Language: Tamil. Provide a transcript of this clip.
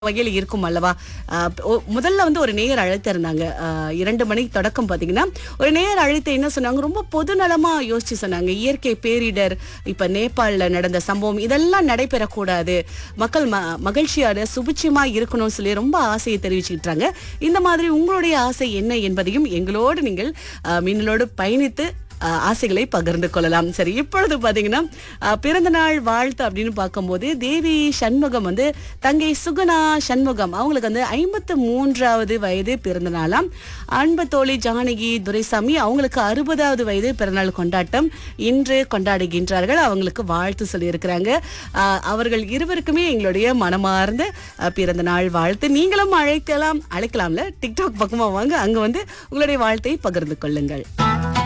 வகையில் இருக்கும் அல்லவா ஆஹ் ஒ- முதல்ல வந்து ஒரு நேயர் அழைத்திருந்தாங்க ஆஹ் இரண்டு மணி தொடக்கம் பாத்தீங்கன்னா ஒரு நேயர் அழைத்து என்ன சொன்னாங்க ரொம்ப பொதுநலமா யோசிச்சு சொன்னாங்க இயற்கை பேரிடர் இப்ப நேபாள்ல நடந்த சம்பவம் இதெல்லாம் நடைபெறக்கூடாது மக்கள் ம மகிழ்ச்சியோட சுபிட்சமா இருக்கணும்னு சொல்லி ரொம்ப ஆசையை தெரிவிச்சுக்கிட்டாங்க இந்த மாதிரி உங்களுடைய ஆசை என்ன என்பதையும் எங்களோடு நீங்கள் ஆஹ் மின்னலோடு பயணித்து ஆஹ் ஆசைகளை பகிர்ந்து கொள்ளலாம் சரி இப்பொழுது பாத்தீங்கன்னா ஆஹ் பிறந்த நாள் வாழ்த்து அப்படின்னு பார்க்கும்போது தேவி சண்முகம் வந்து தங்கை சுகுணா சண்முகம் அவங்களுக்கு வந்து ஐம்பத்து மூன்றாவது வயது பிறந்த நாளாம் அன்பு தோழி ஜானகி துரைசாமி அவங்களுக்கு அறுபதாவது வயது பிறந்தநாள் கொண்டாட்டம் இன்று கொண்டாடுகின்றார்கள் அவங்களுக்கு வாழ்த்து சொல்லியிருக்கிறாங்க ஆஹ் அவர்கள் இருவருக்குமே எங்களுடைய மனமார்ந்த ஆஹ் பிறந்த நாள் வாழ்த்து நீங்களும் அழைக்கலாம் அழைக்கலாம்ல டிக்டாக் பக்கமா வாங்க அங்க வந்து உங்களுடைய வாழ்த்தை பகிர்ந்து கொள்ளுங்கள்